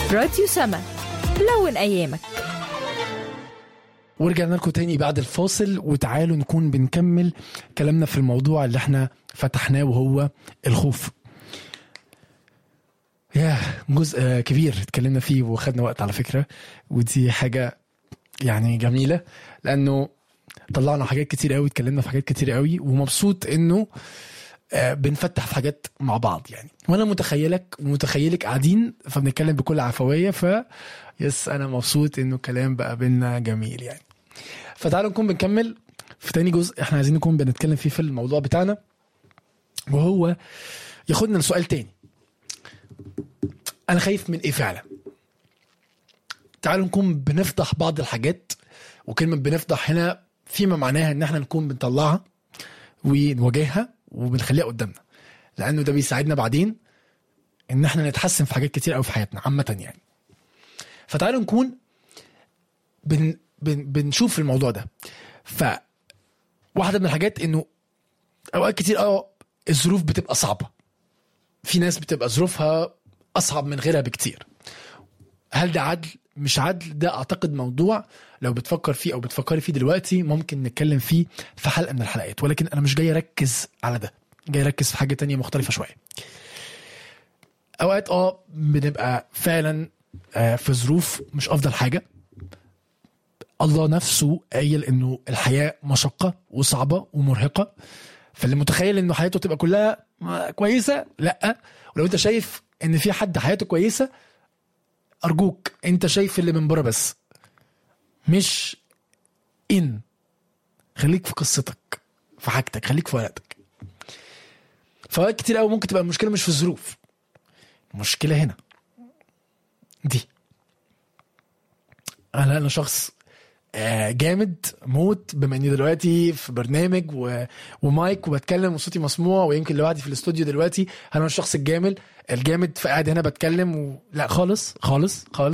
راديو سما لون أيامك ورجعنا لكم تاني بعد الفاصل وتعالوا نكون بنكمل كلامنا في الموضوع اللي احنا فتحناه وهو الخوف يا جزء آه، كبير اتكلمنا فيه وخدنا وقت على فكرة ودي حاجة يعني جميلة لأنه طلعنا حاجات كتير قوي اتكلمنا في حاجات كتير قوي ومبسوط انه آه، بنفتح في حاجات مع بعض يعني وانا متخيلك ومتخيلك قاعدين فبنتكلم بكل عفويه ف يس انا مبسوط انه الكلام بقى بينا جميل يعني فتعالوا نكون بنكمل في تاني جزء احنا عايزين نكون بنتكلم فيه في الموضوع بتاعنا وهو ياخدنا لسؤال تاني انا خايف من ايه فعلا تعالوا نكون بنفضح بعض الحاجات وكلمه بنفضح هنا فيما معناها ان احنا نكون بنطلعها ونواجهها وبنخليها قدامنا لانه ده بيساعدنا بعدين ان احنا نتحسن في حاجات كتير قوي في حياتنا عامه يعني فتعالوا نكون بن بن بنشوف الموضوع ده ف واحده من الحاجات انه اوقات كتير اه الظروف بتبقى صعبه في ناس بتبقى ظروفها اصعب من غيرها بكتير هل ده عدل مش عدل ده اعتقد موضوع لو بتفكر فيه او بتفكري فيه دلوقتي ممكن نتكلم فيه في حلقه من الحلقات ولكن انا مش جاي اركز على ده جاي اركز في حاجه تانية مختلفه شويه اوقات اه بنبقى فعلا آه، في ظروف مش افضل حاجه الله نفسه قايل انه الحياه مشقه وصعبه ومرهقه فاللي متخيل انه حياته تبقى كلها آه، كويسه لا ولو انت شايف ان في حد حياته كويسه ارجوك انت شايف اللي من بره بس مش ان خليك في قصتك في حاجتك خليك في ورقتك فوقت كتير قوي ممكن تبقى المشكله مش في الظروف المشكله هنا دي انا انا شخص آه، جامد موت بما اني دلوقتي في برنامج و... ومايك وبتكلم وصوتي مسموع ويمكن لوحدي في الاستوديو دلوقتي انا الشخص الجامد الجامد فقاعد هنا بتكلم و... لا خالص خالص خالص